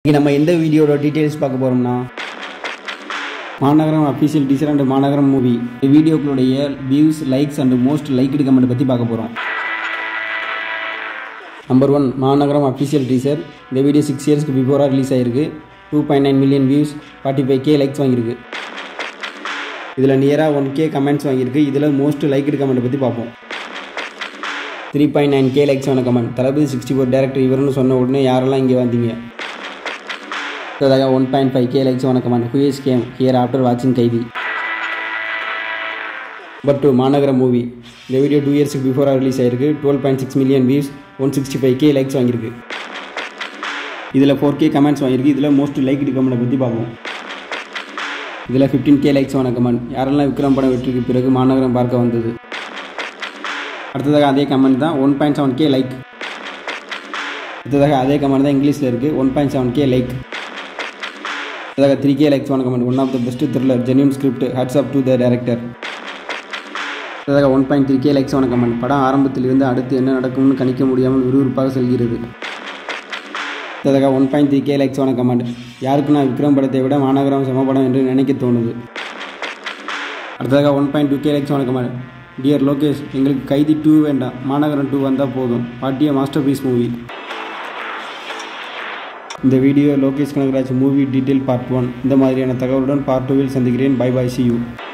இங்கே நம்ம எந்த வீடியோட டீட்டெயில்ஸ் பார்க்க போகிறோம்னா Maanagaram official teaser and Maanagaram movie இந்த வீடியோக்களுடைய views likes and most liked comment பற்றி பார்க்க போகிறோம் number one Maanagaram official teaser இந்த வீடியோ சிக்ஸ் இயர்ஸ்க்கு பிஃபோராக ரிலீஸ் ஆகிருக்கு two point nine million views forty five K likes வாங்கியிருக்கு இதில் நியராக ஒன் கே கமெண்ட்ஸ் வாங்கியிருக்கு இதில் மோஸ்ட் லைக்டு கமெண்ட் பற்றி பார்ப்போம் three point nine K likes ஆன comment Thalapathy sixty four director இவர்னு சொன்ன உடனே யாரெல்லாம் இங்கே வந்தீங்க அடுத்ததாக one point five K likes ஆன comment who's came here after வாட்சிங் Kaithi but to Maanagara movie இந்த வீடியோ டூ இயர்ஸ்க்கு பிஃபோராக ரிலீஸ் ஆயிருக்கு twelve point six million views one sixty five K likes வாங்கியிருக்கு இதில் ஃபோர் கே கமெண்ட்ஸ் வாங்கியிருக்கு இதில் மோஸ்ட் லைக்டு கமெண்ட்டை பற்றி பார்ப்போம் இதில் ஃபிஃப்டீன் கே லைக்ஸ் ஆன கமெண்ட் யாரெல்லாம் விக்ரம் படம் வெற்றிக்கு பிறகு மாநகரம் பார்க்க வந்தது அடுத்ததாக அதே கமெண்ட் தான் one point seven K like அடுத்ததாக அதே கமெண்ட் தான் இங்கிலீஷில் இருக்குது one point seven K like அடுத்ததாக three K likes one comment one of the best thriller genuine script hats up to the director அடுத்ததாக one point three K likes one comment படம் ஆரம்பத்திலிருந்து அடுத்து என்ன நடக்கும்னு கணிக்க முடியாமல் விறுவிறுப்பாக செல்கிறது அடுத்ததாக one point three K likes one comment யாருக்கு நான் விக்ரம் படத்தை விட மாநகரம் சம படம் என்று நினைக்க தோணுது அடுத்ததாக one point two K likes one comment dear Lokesh எங்களுக்கு கைதி டூ வேண்டாம் மாநகரம் டூ வந்தால் போதும் பாட்டிய மாஸ்டர் பீஸ் மூவி இந்த video Lokesh Kanagaraj movie detail part one இந்த மாதிரியான தகவலுடன் பார்ட் டூவில் சந்திக்கிறேன் பை பை சி யூ